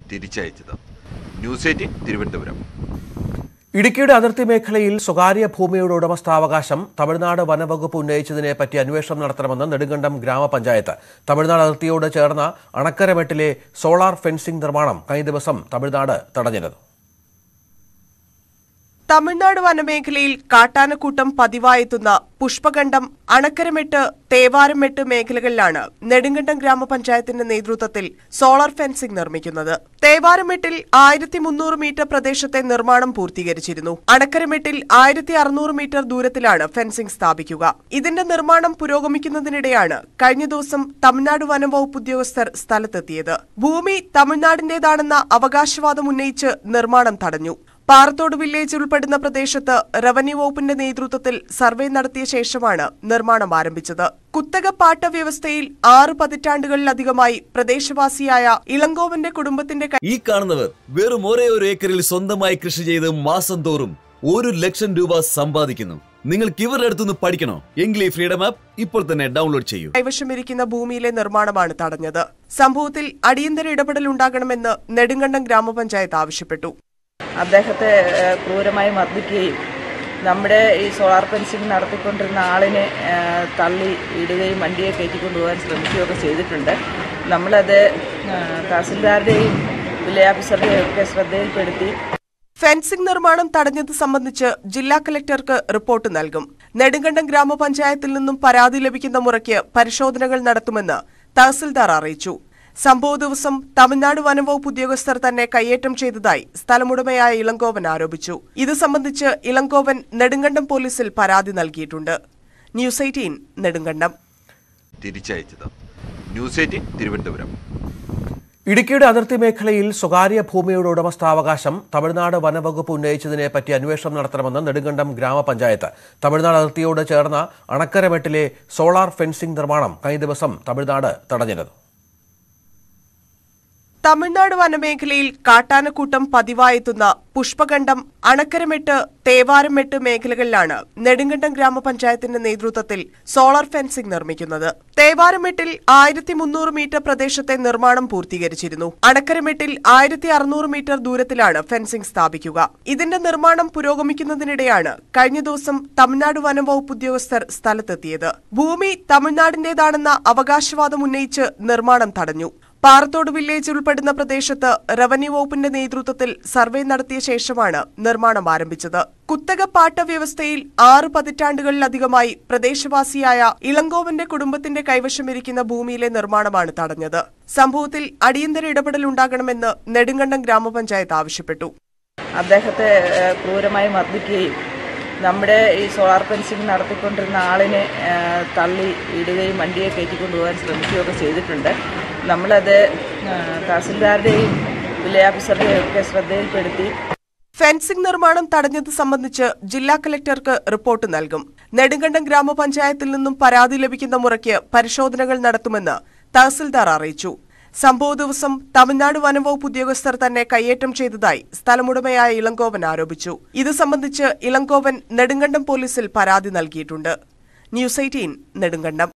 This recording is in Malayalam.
തിരിച്ചയച്ചത് ന്യൂസ് എയ്റ്റീൻ തിരുവനന്തപുരം ഇടുക്കിയുടെ അതിർത്തി മേഖലയിൽ സ്വകാര്യ ഭൂമിയുടെ ഉടമസ്ഥാവകാശം തമിഴ്നാട് വനവകുപ്പ് ഉന്നയിച്ചതിനെ പറ്റി അന്വേഷണം നടത്തണമെന്ന് നെടുങ്കണ്ടം ഗ്രാമപഞ്ചായത്ത് തമിഴ്നാട് അതിർത്തിയോട് ചേർന്ന അണക്കരമെട്ടിലെ സോളാർ ഫെൻസിംഗ് നിർമ്മാണം കഴിഞ്ഞ ദിവസം തമിഴ്നാട് തടഞ്ഞിരുന്നു തമിഴ്നാട് വനമേഖലയിൽ കാട്ടാനക്കൂട്ടം പതിവായെത്തുന്ന പുഷ്പകണ്ഠം അണക്കരമെട്ട് തേവാരമെട്ട് മേഖലകളിലാണ് നെടുങ്കണ്ടം ഗ്രാമപഞ്ചായത്തിന്റെ നേതൃത്വത്തിൽ സോളാർ ഫെൻസിംഗ് നിർമ്മിക്കുന്നത് തേവാരമെട്ടിൽ ആയിരത്തി മുന്നൂറ് മീറ്റർ പ്രദേശത്തെ നിർമ്മാണം പൂർത്തീകരിച്ചിരുന്നു അണക്കരമെട്ടിൽ ആയിരത്തി അറുന്നൂറ് മീറ്റർ ദൂരത്തിലാണ് ഫെൻസിംഗ് സ്ഥാപിക്കുക ഇതിന്റെ നിർമ്മാണം പുരോഗമിക്കുന്നതിനിടെയാണ് കഴിഞ്ഞ ദിവസം തമിഴ്നാട് വനം വകുപ്പ് ഉദ്യോഗസ്ഥർ സ്ഥലത്തെത്തിയത് ഭൂമി തമിഴ്നാടിന്റേതാണെന്ന അവകാശവാദം ഉന്നയിച്ച് നിർമ്മാണം തടഞ്ഞു പാറത്തോട് വില്ലേജ് ഉൾപ്പെടുന്ന പ്രദേശത്ത് റവന്യൂ വകുപ്പിന്റെ നേതൃത്വത്തിൽ സർവേ നടത്തിയ ശേഷമാണ് നിർമ്മാണം ആരംഭിച്ചത് കുത്തക പാട്ട വ്യവസ്ഥയിൽ ആറ് പതിറ്റാണ്ടുകളിലധികമായി പ്രദേശവാസിയായ ഇളങ്കോവന്റെ കുടുംബത്തിന്റെ കൈ- ഈ കാണുന്നവർ വെറും ഒരേ ഒരു ഏക്കറിൽ സ്വന്തമായി കൃഷി ചെയ്ത് മാസം തോറും ഒരു ലക്ഷം രൂപ സമ്പാദിക്കുന്നു നിങ്ങൾക്ക് ഇവരുടെ അടുത്തുനിന്ന് പഠിക്കണോ എങ്കിൽ ഈ ഫ്രീഡം ആപ്പ് ഇപ്പോൾ തന്നെ ഡൗൺലോഡ് ചെയ്യൂ കൈവശമിരിക്കുന്ന ഭൂമിയിലെ നിർമ്മാണമാണ് തടഞ്ഞത് സംഭവത്തിൽ അടിയന്തര ഇടപെടൽ ഉണ്ടാകണമെന്ന് നെടുങ്കണ്ടം ഗ്രാമപഞ്ചായത്ത് ആവശ്യപ്പെട്ടു അദ്ദേഹത്തെ ഏഹ്, ക്രൂരമായി മർദ്ദിക്കുകയും നമ്മുടെ ഈ സോളാർ ഫെൻസിങ് നടത്തിക്കൊണ്ടിരുന്ന ആളിനെ ഏഹ്, തള്ളി ഇടുകയും വണ്ടിയെ കയറ്റിക്കൊണ്ടുപോകാൻ ശ്രമിക്കുകയൊക്കെ ചെയ്തിട്ടുണ്ട് നമ്മളത് ഏഹ്, തഹസിൽദാരുടെയും വില്ലേജ് ഓഫീസറുടെയും ഒക്കെ ശ്രദ്ധയിൽപ്പെടുത്തി ഫെൻസിംഗ് നിർമ്മാണം തടഞ്ഞത് സംബന്ധിച്ച് ജില്ലാ കലക്ടർക്ക് റിപ്പോർട്ട് നൽകും നെടുങ്കണ്ടം ഗ്രാമപഞ്ചായത്തിൽ നിന്നും പരാതി ലഭിക്കുന്ന മുറയ്ക്ക് പരിശോധനകൾ നടത്തുമെന്ന് തഹസിൽദാർ അറിയിച്ചു സംഭവ ദിവസം തമിഴ്നാട് വനംവകുപ്പ് ഉദ്യോഗസ്ഥർ തന്നെ കയ്യേറ്റം ചെയ്തതായി സ്ഥലമുടമയായ ഇളങ്കോവൻ ആരോപിച്ചു ഇത് സംബന്ധിച്ച് ഇളങ്കോവൻ നെടുങ്കണ്ടം പോലീസിൽ പരാതി നൽകിയിട്ടുണ്ട് ന്യൂസ് എയ്റ്റീൻ നെടുങ്കണ്ടം തിരിച്ചയച്ചത് ന്യൂസ് എയ്റ്റീൻ തിരുവനന്തപുരം ഇടുക്കിയുടെ അതിർത്തി മേഖലയിൽ സ്വകാര്യ ഭൂമിയുടെ ഉടമസ്ഥാവകാശം തമിഴ്നാട് വനവകുപ്പ് ഉന്നയിച്ചതിനെ പറ്റി അന്വേഷണം നടത്തണമെന്ന് നെടുങ്കണ്ടം ഗ്രാമപഞ്ചായത്ത് തമിഴ്നാട് അതിർത്തിയോട് ചേർന്ന അണക്കരമെട്ടിലെ സോളാർ ഫെൻസിംഗ് നിർമ്മാണം കഴിഞ്ഞ ദിവസം തമിഴ്നാട് തടഞ്ഞിരുന്നു തമിഴ്നാട് വനമേഖലയിൽ കാട്ടാനക്കൂട്ടം പതിവായെത്തുന്ന പുഷ്പകണ്ഠം അണക്കരമെട്ട് തേവാരമെട്ട് മേഖലകളിലാണ് നെടുങ്കണ്ടം ഗ്രാമപഞ്ചായത്തിന്റെ നേതൃത്വത്തിൽ സോളാർ ഫെൻസിംഗ് നിർമ്മിക്കുന്നത് തേവാരമെട്ടിൽ ആയിരത്തി മുന്നൂറ് മീറ്റർ പ്രദേശത്തെ നിർമ്മാണം പൂർത്തീകരിച്ചിരുന്നു അണക്കരമെട്ടിൽ ആയിരത്തി അറുന്നൂറ് മീറ്റർ ദൂരത്തിലാണ് ഫെൻസിംഗ് സ്ഥാപിക്കുക ഇതിന്റെ നിർമ്മാണം പുരോഗമിക്കുന്നതിനിടെയാണ് കഴിഞ്ഞ ദിവസം തമിഴ്നാട് വനം വകുപ്പ് ഉദ്യോഗസ്ഥർ സ്ഥലത്തെത്തിയത് ഭൂമി തമിഴ്നാടിന്റേതാണെന്ന അവകാശവാദം ഉന്നയിച്ച് നിർമ്മാണം തടഞ്ഞു പാറത്തോട് വില്ലേജ് ഉൾപ്പെടുന്ന പ്രദേശത്ത് റവന്യൂ വകുപ്പിന്റെ നേതൃത്വത്തിൽ സർവേ നടത്തിയ ശേഷമാണ് നിർമ്മാണം ആരംഭിച്ചത് കുത്തക പാട്ട വ്യവസ്ഥയിൽ ആറ് പതിറ്റാണ്ടുകളിലധികമായി പ്രദേശവാസിയായ ഇളങ്കോവന്റെ കുടുംബത്തിന്റെ കൈവശമിരിക്കുന്ന ഭൂമിയിലെ നിർമ്മാണമാണ് തടഞ്ഞത് സംഭവത്തിൽ അടിയന്തര ഇടപെടൽ ഉണ്ടാകണമെന്ന് നെടുങ്കണ്ടം ഗ്രാമപഞ്ചായത്ത് ആവശ്യപ്പെട്ടു അദ്ദേഹത്തെ ഏഹ്, ക്രൂരമായി മർദ്ദിക്കുകയും നമ്മുടെ ഈ സോളാർ ഫെൻസിങ് നടത്തിക്കൊണ്ടിരുന്ന ആളിനെ ഏഹ്, തള്ളി ഇടുകയും വണ്ടിയെ കയറ്റിക്കൊണ്ടുപോകാൻ ശ്രമിക്കുകയൊക്കെ ചെയ്തിട്ടുണ്ട് നമ്മളത് ഏഹ്, തഹസിൽദാരുടെയും വില്ലേജ് ഓഫീസറുടെയും ഒക്കെ ശ്രദ്ധയിൽപ്പെടുത്തി ഫെൻസിംഗ് നിർമ്മാണം തടഞ്ഞത് സംബന്ധിച്ച് ജില്ലാ കലക്ടർക്ക് റിപ്പോർട്ട് നൽകും നെടുങ്കണ്ടം ഗ്രാമപഞ്ചായത്തിൽ നിന്നും പരാതി ലഭിക്കുന്ന മുറയ്ക്ക് പരിശോധനകൾ നടത്തുമെന്ന് തഹസിൽദാർ അറിയിച്ചു സംഭവ ദിവസം തമിഴ്നാട് വനംവകുപ്പ് ഉദ്യോഗസ്ഥർ തന്നെ കയ്യേറ്റം ചെയ്തതായി സ്ഥലമുടമയായ ഇളങ്കോവൻ ആരോപിച്ചു ഇത് സംബന്ധിച്ച് ഇളങ്കോവൻ നെടുങ്കണ്ടം പോലീസിൽ പരാതി നൽകിയിട്ടുണ്ട് ന്യൂസ് എയ്റ്റീൻ നെടുങ്കണ്ടം